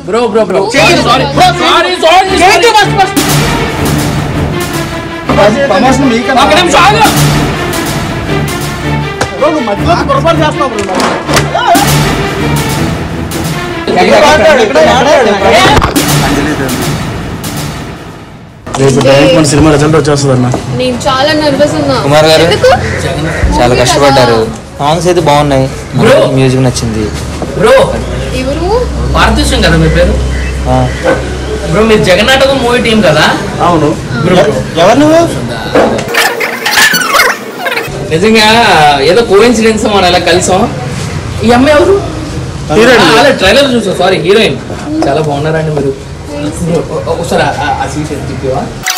Bro bro bro sorry sorry sorry sorry promotion మీకన్నా ఒక నిమిషం ఆగు బ్రో నువ్వు మధ్యలో పొరపాటు చేస్తావు బ్రో రేపు డైరెక్ట్ మన సినిమా రిజల్ట్ వచ్చేస్తుంది అన్న నేను చాలా నర్వస్ ఉన్నా కుమార్ గారు? ఎందుకు చాలా కష్టపడ్డారు సాంగ్స్ అయితే బాగున్నాయి Bro. మ్యూజిక్ నచ్చింది బ్రో ఎవరు భారతదేశం కదా మీ పేరు ఆ, బ్రో మీరు జగన్నాటకం మూవీ టీం కదా అవును బ్రో ఎవరు నువ్వు నిజంగా ఏదో కోఇన్సిడెన్స్ మనం అలా కలిసాం ఈ అమ్మాయి ఎవరు హీరోయిన్. ఆ, అలా ట్రైలర్ చూసా సారీ హీరోయిన్ చాలా బాగున్నారండి మీరు బ్రో, ఒ- ఒకసారి ఆ- ఆ- ఆ సీట్ ఎత్తివా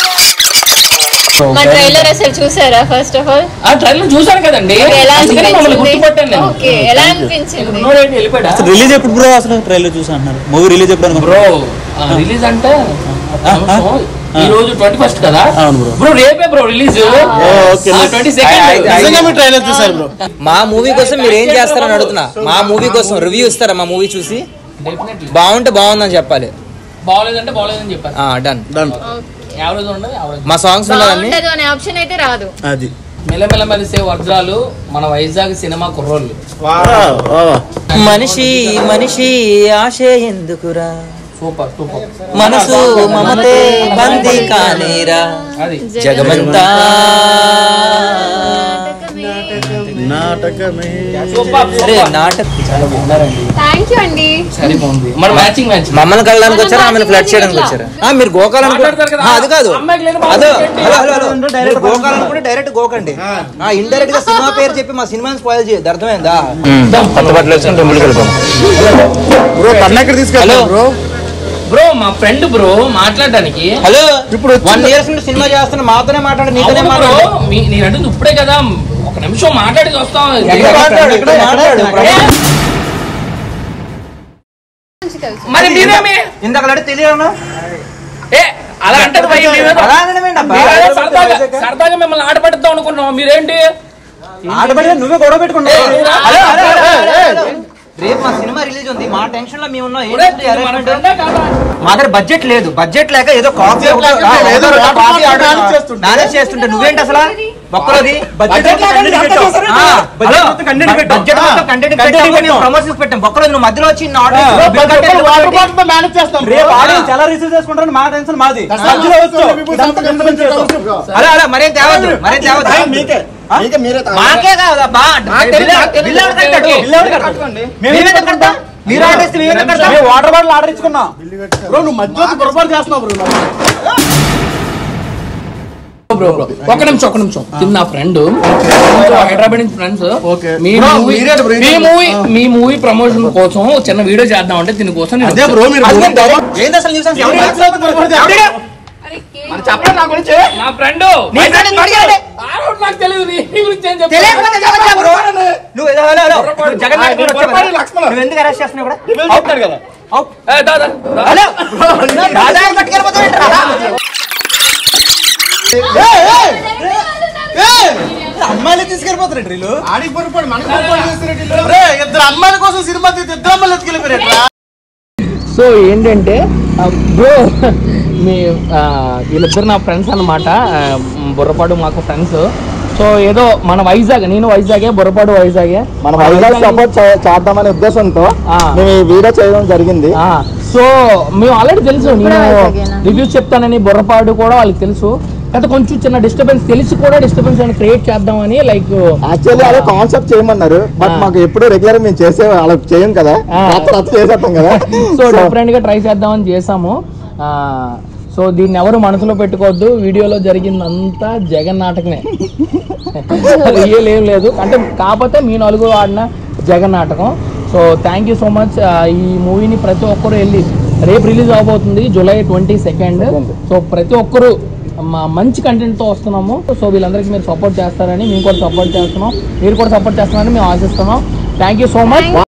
మా ట్రైలర్ అసలు చూసారా ఫస్ట్ ఆఫ్ ఆల్ ఆ ట్రైలర్ చూసాను కదండి ఎలా అందుకనే మమ్మల్ని అనిపించింది గుర్తుపట్టాను నేను ఓకే ఎలా అనిపించింది ఉన్నోడేంటి వెళ్ళిపోయాడా రిలీజ్ ఎప్పుడు బ్రో అసలు ట్రైలర్ చూసా అంటున్నారు మూవీ రిలీజ్ ఎప్పుడు అనుకో బ్రో రిలీజ్ అంటే ఈ రోజు ట్వంటీ ఫస్ట్ కదా అవును బ్రో. బ్రో రేపే bro release okay. Twenty I- I- నిజంగా మీరు ట్రైలర్ చూసారు బ్రో మా మూవీ కోసం మీరు ఏం చేస్తారని అడుగుతున్నా మా మూవీ కోసం రివ్యూ ఇస్తారా మా మూవీ చూసి డెఫినెట్లీ బాగుంటే బాగుందని చెప్పాలి బాగోలేదంటే బాగోలేదని చెప్పాను డన్ డన్ యావరేజ్ ఉండదు యావరేజ్ మా సాంగ్స్ ఉన్నదండి బాగుంటది అనే ఆప్షన్ అయితే రాదు అది మెల్లమెల్ల మెలిసే వజ్రాలు మన వైజాగ్ సినిమా కుర్రోళ్ళు మనిషి మనిషి ఆశ ఎందుకురా సూపర్ సూపర్ మనసు మమతే బంది కానేరా అది జగమంతా నాటకమే సూపర్ సరే నాటక చాలా బాగున్నారండి థ్యాంక్ యూ అండి సరే బాగుంది మన మ్యాచింగ్ మ్యాచ్ మమ్మల్ని కలడానికి వచ్చారా ఆమెను ఫ్లడ్ చేయడానికి వచ్చారా ఆ, మీరు గోకాలనుకో మాట్లాడతారు కదా, ఆ, అది కాదు అమ్మాయికి లేని అదో బాధ్యత ఏంటి? హలో హలో హలో మీరు గోకాలనుకుంటే డైరెక్ట్ గోకండి ఆ ఇండైరెక్ట్ గా సినిమా పేరు చెప్పి మా సినిమాని స్పాయిల్ చేయదు అర్థమైందా కొత్త బట్టలు వేసుకుని టెంపుల్కి వెళ్ళిపోతాం బ్రో తన ఎక్కడ తీసుకెళ్ళావు బ్రో బ్రో మా ఫ్రెండ్ బ్రో మాట్లాడడానికి హలో ఇప్పుడు వచ్చింది. వన్ ఇయర్స్ నుండి సినిమా చేస్తున్నా మాతోనే మాట్లాడు నీతోనే అవును బ్రో మాట్లాడు మీ- నేను అంటుంది ఇప్పుడే కదా ఒక నిమిషం మాట్లాడి వస్తాం ఎక్కడ మాట్లాడు, ఎక్కడ మాట్లాడు. నుంచి తెలుసు మరి మీరేమి ఇందాక అడిగితే తెలియదు ఏ అలా అంటారు భయ్ మీరేదో- అలా అనడమేంటి అబ్బా? మీరేదో సరదాగా సరదాగా మిమ్మల్ని ఆట పడుద్దాం అనుకుంటున్నాం మీరేంటి ఆడబడి నువ్వే గొడవ పెట్టుకున్నావు hello, hello, hello, hello, hello. రేపు మా సినిమా రిలీజ్ ఉంది మా టెన్షన్ లో మేము ఉన్నాం ఒరే, ఏంటి ఇది మన arrangement? ఫ్రెండా కాదా? మా దగ్గర బడ్జెట్ లేదు బడ్జెట్ లేక ఏదో కాఫీ లేక ఏదో వాటర్ బాటిల్ మేనేజ్ చేస్తుంటే. మేనేజ్ చేస్తుంటే నువ్వేంటి అసలు ఒక్కరోది బడ్జెట్ లేక కంటెంట్ పెట్టావు. ఆ, బడ్జెట్ హలో, మొత్తం కంటెంట్ పెట్టావు. బడ్జెట్ మొత్తం కంటెంట్ కంటెంట్ పెట్టాము, మేము పెట్టావు. ప్రమోషన్స్ పెట్టాం ఒక్కరోజు నువ్వు మధ్యలో వచ్చి నా ఆర్డర్ ఆ, ఇచ్చి బిల్ కట్టేది వాటర్ ఒకటి. బాటిల్ మేనేజ్ చేస్తాం bro. రేపు ఆడియన్స్ ఎలా రిసీవ్ చేసుకుంటారని మా టెన్షన్ మాది మధ్యలో వచ్చు. ఇదంతా డిస్టర్బెన్స్ చేస్తావు. అలా అలా మరేం తేవద్దు మరేం తేవద్దు టైం మీకే మీకే మీరే తాగాలి. మాకే కాదబ్బా నాకు బిల్ తెలియదు, నాకు తెలియదు. బిల్ ఎవరు కట్టాడు? ఓకే, బిల్ ఎవరు కట్టాడు? మేము మేమెందుకు కడతాం? మీరు ఆర్డర్ ఇస్తే మేమెందుకు కడతాం? మేము వాటర్ బాటిల్ ఆర్డర్ ఇచ్చుకున్నాం బ్రో నువ్వు మధ్యలో పొరపాటు చేస్తున్నావు బ్రో బ్రో బ్రో ఒక నిమిషం ఒక నిమిషం ఇది నా ఫ్రెండ్ హైదరాబాద్ నుంచి ఫ్రెండ్స్ Okay. మీ Bro, మూవీ మీరే bro, మీ మీరే. మూవీ మీ మూవీ ప్రమోషన్ కోసం చిన్న వీడియో చేద్దాం అంటే దీనికోసం నేను అదే వచ్చాను. బ్రో మీరు అదే direct- ఏంది అసలు nuisance? ఎవరు ఎవరు? అరే కేక్ మరి చెప్పండి నా గురించి నా ఫ్రెండ్ నీ friend ని అడగాలి. నాకు తెలియదు నీ నీ గురించి ఏం తెలియకపోతే చెప్పొచ్చా bro? నువ్వు ఏదో హలో, హలో. పొరపాటు. నువ్వు జగన్ ఆ, నాయకుడు నీ వచ్చావు పొరపాటు కదా? లక్ష్మణ. నువ్వు ఎందుకు అరెస్ట్ చేస్తున్నావు కూడా అవుతాడు కదా ఏ, దాదా హలో దాదా అని పట్టుకెళ్ళిపోతావు ఏంట్రా? అమ్మాయిలు తీసుకెళ్ళిపోతారు వీళ్ళు ఆడికి పొరపాటు మనకి పొరపాటు చేస్తున్నట్టు రే ఇద్దరు అమ్మాయిల కోసం సినిమా తీస్తే ఇద్దరు అమ్మాయిలు ఎత్తుకెళ్ళిపోయారు సో ఏంటంటే బ్రో మీ ఆ, వీళ్ళిద్దరు నా ఫ్రెండ్స్ అనమాట బుర్రపాడు మాకు ఫ్రెండ్స్ సో ఏదో మన వైజాగ్ నేను వైజాగే బుర్రపాడు వైజాగే మన వైజాగ్ సపోర్ట్ చేద్దామనే ఉద్దేశంతో ఆ. మేము ఈ వీడియో చేయడం జరిగింది ఆ, సో మేము ఆల్రెడీ తెలుసు నేను వైజాగేనా? రివ్యూస్ చెప్తానని బుర్రపాడు కూడా వాళ్ళకి తెలుసు అయితే కొంచెం చిన్న డిస్టర్బెన్స్ తెలిసి కూడా డిస్టర్బెన్స్ అని క్రియేట్ చేద్దామని లైక్ యాక్చువల్లీ అదే కాన్సెప్ట్ చేయమన్నారు బట్ ఆ. మాకు ఎప్పుడు రెగ్యులర్ మేము చేసే అలా చేయం కదా ఆ. రచ్చ రచ్చ చేసేస్తాం కదా సో డిఫరెంట్ గా ట్రై చేద్దామని చేసాము ఆ, సో దీన్ని ఎవరు మనసులో పెట్టుకోవద్దు వీడియోలో జరిగిందంతా జగన్ నాటకమే రియల్ ఏం లేదు అంటే కాకపోతే మీ నలుగురు ఆడిన జగన్ నాటకం so thank you so much ఈ మూవీని ప్రతి ఒక్కరు వెళ్ళి రేపు రిలీజ్ అవబోతుంది జూలై ట్వంటీ సెకండ్ సో ప్రతి ఒక్కరు మా- మంచి కంటెంట్తో వస్తున్నాము సో వీళ్ళందరికీ మీరు సపోర్ట్ చేస్తారని మేము కూడా సపోర్ట్ చేస్తున్నాం మీరు కూడా సపోర్ట్ చేస్తున్నారని మేము ఆశిస్తున్నాం థ్యాంక్ యూ సో మచ్